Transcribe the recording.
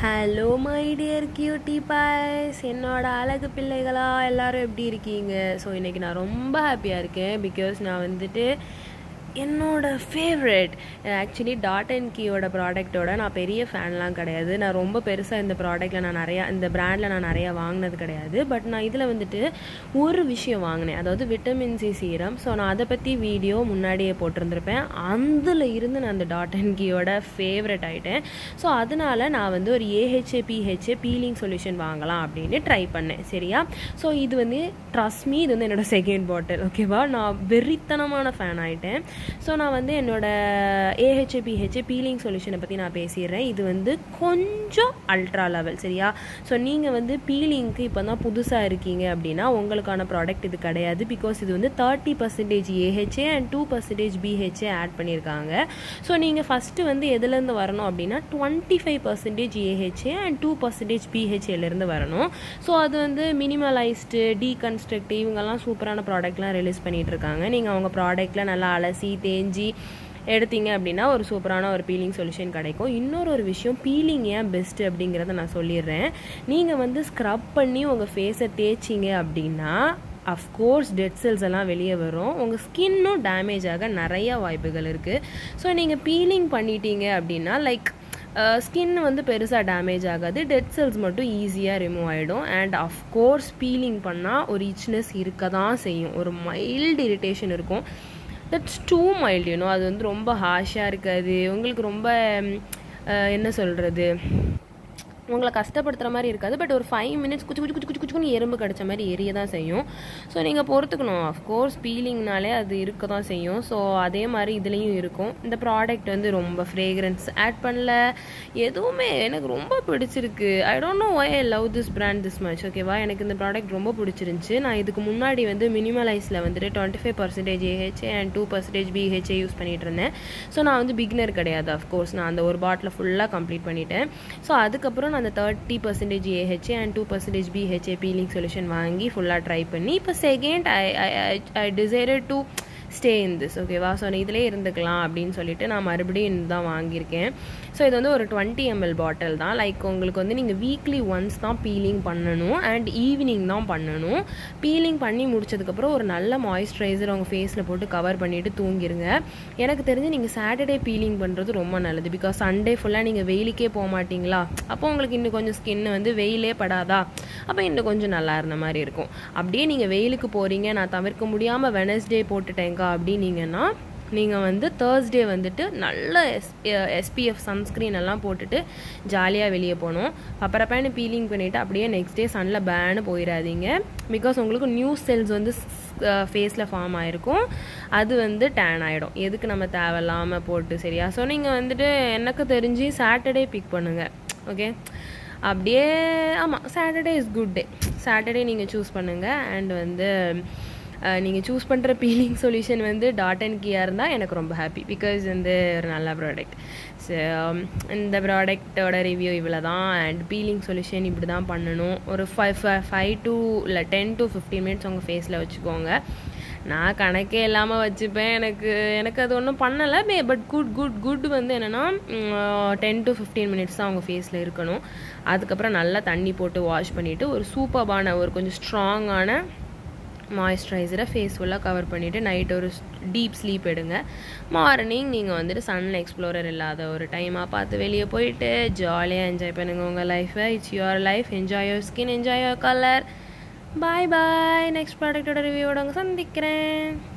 hello my dear cutie boys என்னோட அழகு பிள்ளைகளா எல்லாரும் எப்படி இருக்கீங்க ஸோ இன்றைக்கி நான் ரொம்ப ஹாப்பியாக இருக்கேன் பிகாஸ் நான் வந்துட்டு என்னோட ஃபேவரட் ஆக்சுவலி டாட் அண்ட் கீயோட ப்ராடக்ட்டோட நான் பெரிய ஃபேன்லாம் கிடையாது நான் ரொம்ப பெருசாக இந்த ப்ராடக்ட்டில் நான் நிறையா இந்த பிராண்டில் நான் நிறையா வாங்கினது கிடையாது பட் நான் இதில் வந்துட்டு ஒரு விஷயம் வாங்கினேன் அதாவது விட்டமின் சி சீரம் ஸோ நான் அதை பற்றி வீடியோ முன்னாடியே போட்டிருந்திருப்பேன் அதில் இருந்து நான் அந்த டாட் அண்ட் கீயோட ஃபேவரட் ஆகிட்டேன் ஸோ அதனால நான் வந்து ஒரு ஏஹெச்ஏ பிஹெச்ஏ பீலிங் சொல்யூஷன் வாங்கலாம் அப்படின்னு ட்ரை பண்ணேன் சரியா ஸோ இது வந்து ட்ரஸ்ட் மீ இது வந்து என்னோட செகண்ட் பாட்டில் ஓகேவா நான் வெறித்தனமான ஃபேன் ஆகிட்டேன் ஸோ நான் வந்து என்னோட ஏஹெச்ஏ பிஹெச்ஏ பீலிங் சொல்யூஷனை பற்றி நான் பேசிடுறேன் இது வந்து கொஞ்சம் அல்ட்ரா லெவல் சரியா ஸோ நீங்கள் வந்து பீலிங்க்கு இப்போ தான் புதுசாக இருக்கீங்க அப்படின்னா உங்களுக்கான ப்ராடக்ட் இது கிடையாது பிகாஸ் இது வந்து thirty percentage AHA and two percentage BHA add பண்ணியிருக்காங்க ஸோ நீங்கள் ஃபஸ்ட்டு வந்து எதுலேருந்து வரணும் அப்படின்னா twenty five percentage AHA and two percentage பிஹெச்ஏலேருந்து வரணும் ஸோ அது வந்து மினிமலைஸ்டு டீகன்ஸ்ட்ரக்ட் இவங்கெல்லாம் சூப்பரான ப்ராடக்ட்லாம் ரிலீஸ் பண்ணிகிட்டு இருக்காங்க நீங்கள் அவங்க ப்ராடக்ட்டில் நல்லா அலசி தேஞ்சி எடுத்தீங்க அப்படின்னா ஒரு சூப்பரான ஒரு பீலிங் சொல்யூஷன் கிடைக்கும் இன்னொரு ஒரு விஷயம் பீலிங் ஏன் பெஸ்ட்டு அப்படிங்கிறத நான் சொல்லிடுறேன் நீங்கள் வந்து ஸ்க்ரப் பண்ணி உங்கள் ஃபேஸை தேய்ச்சிங்க அப்படின்னா அஃப்கோர்ஸ் டெட் செல்ஸ் எல்லாம் வெளியே வரும் உங்கள் ஸ்கின்னும் டேமேஜ் ஆக நிறைய வாய்ப்புகள் இருக்குது ஸோ நீங்கள் பீலிங் பண்ணிட்டீங்க அப்படின்னா லைக் ஸ்கின் வந்து பெருசாக டேமேஜ் ஆகாது டெட் செல்ஸ் மட்டும் ஈஸியாக ரிமூவ் ஆகிடும் அண்ட் அஃப்கோர்ஸ் பீலிங் பண்ணால் ஒரு இச்னஸ் இருக்க தான் செய்யும் ஒரு மைல்டு இரிட்டேஷன் இருக்கும் தட்ஸ் டூ மைல்டு யூனோ அது வந்து ரொம்ப ஹாஷாக இருக்காது உங்களுக்கு ரொம்ப என்ன சொல்கிறது உங்களை கஷ்டப்படுத்துகிற மாதிரி இருக்காது பட் ஒரு ஃபைவ் மினிட்ஸ் குச்சி குச்சி குச்சி குச்சி குச்சின்னு எறும்பு கடிச்ச மாதிரி எரிய தான் செய்யும் ஸோ நீங்கள் பொறுத்துக்கணும் அஃப்கோர்ஸ் பீலிங்னாலே அது இருக்க தான் செய்யும் ஸோ அதே மாதிரி இதுலேயும் இருக்கும் இந்த ப்ராடக்ட் வந்து ரொம்ப ஃப்ரேக்ரன்ஸ் ஆட் பண்ணல எதுவுமே எனக்கு ரொம்ப பிடிச்சிருக்கு I don't know why I love this brand this much ஓகேவா எனக்கு இந்த ப்ராடக்ட் ரொம்ப பிடிச்சிருந்துச்சு நான் இதுக்கு முன்னாடி வந்து மினிமலைஸில் வந்துட்டு twenty five percentage AHA and two percentage BHA use பண்ணிட்டு இருந்தேன் ஸோ நான் வந்து பிகினர் கிடையாது அஃப்கோர்ஸ் நான் அந்த ஒரு பாட்டில் ஃபுல்லாக கம்ப்ளீட் பண்ணிட்டேன் ஸோ அதுக்கப்புறம் நான் அந்த thirty percentage AHA and two percentage BHA peeling solution வாங்கி ஃபுல்லாக ட்ரை பண்ணி இப்போ second I I decided to stay in this ஓகேவா ஸோ இதிலே இருந்துக்கலாம் அப்படின்னு சொல்லிட்டு நான் மறுபடியும் தான் வாங்கியிருக்கேன் ஸோ இது வந்து ஒரு டுவெண்ட்டி எம்எல் பாட்டில் தான் லைக் உங்களுக்கு வந்து நீங்கள் வீக்லி ஒன்ஸ் தான் பீலிங் பண்ணணும் அண்ட் ஈவினிங் தான் பண்ணணும் பீலிங் பண்ணி முடிச்சதுக்கப்புறம் ஒரு நல்ல மாய்ஸ்சரைசர் உங்கள் ஃபேஸில் போட்டு கவர் பண்ணிவிட்டு தூங்கிடுங்க எனக்கு தெரிஞ்சு நீங்கள் சாட்டர்டே பீலிங் பண்ணுறது ரொம்ப நல்லது பிகாஸ் சண்டே ஃபுல்லாக நீங்கள் வெயிலுக்கே போக மாட்டிங்களா அப்போ உங்களுக்கு இன்னும் கொஞ்சம் ஸ்கின் வந்து வெயிலே படாதா அப்போ இன்னும் கொஞ்சம் நல்லா இருந்த மாதிரி இருக்கும் அப்படியே நீங்கள் வெயிலுக்கு போகிறீங்க நான் தவிர்க்க முடியாமல் வெனஸ்டே போட்டுட்டேங்க அப்படின்னீங்கன்னா நீங்கள் வந்து தேர்ஸ்டே வந்துட்டு நல்ல எஸ் எஸ்பிஎஃப் சன்ஸ்க்ரீன் எல்லாம் போட்டுட்டு ஜாலியாக வெளியே போகணும் பப்பரப்பேன்னு பீலிங் பண்ணிவிட்டு அப்படியே நெக்ஸ்ட் டே சன்னில் பேனு போயிடாதீங்க பிகாஸ் உங்களுக்கு நியூ செல்ஸ் வந்து ஃபேஸில் ஃபார்ம் ஆகிருக்கும் அது வந்து டேன் ஆகிடும் எதுக்கு நம்ம தேவையில்லாமல் போட்டு சரியா ஸோ நீங்கள் வந்துட்டு எனக்கு தெரிஞ்சு சாட்டர்டே பிக் பண்ணுங்கள் ஓகே அப்படியே ஆமாம் Saturday is good day Saturday நீங்கள் சூஸ் பண்ணுங்கள் அண்ட் வந்து நீங்கள் சூஸ் பண்ணுற பீலிங் சொல்யூஷன் வந்து டாட் அண்ட் கியாக இருந்தால் எனக்கு ரொம்ப ஹாப்பி பிகாஸ் வந்து ஒரு நல்ல ப்ராடக்ட் ஸோ இந்த ப்ராடக்டோட ரிவ்யூ இவ்வளோ தான் அண்ட் பீலிங் சொல்யூஷன் இப்படி தான் பண்ணணும் ஒரு ஃபைவ் ஃபைவ் டு இல்லை டென் டு ஃபிஃப்டீன் மினிட்ஸ் உங்கள் ஃபேஸில் வச்சுக்கோங்க நான் கணக்கே இல்லாமல் வச்சுப்பேன் எனக்கு எனக்கு அது ஒன்றும் பண்ணலை பே பட் குட் குட் குட் வந்து என்னென்னா டென் டு ஃபிஃப்டீன் மினிட்ஸ் தான் அவங்க ஃபேஸில் இருக்கணும் அதுக்கப்புறம் நல்லா தண்ணி போட்டு வாஷ் பண்ணிவிட்டு ஒரு சூப்பர்பான ஒரு கொஞ்சம் ஸ்ட்ராங்கான மாய்ஸ்சரைசரை ஃபேஸ் ஃபுல்லாக கவர் பண்ணிவிட்டு நைட் ஒரு டீப் ஸ்லீப் எடுங்க மார்னிங் நீங்கள் வந்துட்டு சன் எக்ஸ்ப்ளோரர் இல்லாத ஒரு டைமாக பார்த்து வெளியே போயிட்டு ஜாலியாக என்ஜாய் பண்ணுங்கள் உங்கள் லைஃப்பை it's your life enjoy your skin enjoy your colour bye bye next ப்ராடக்டோட ரிவ்யூவோட உங்க சந்திக்கிறேன்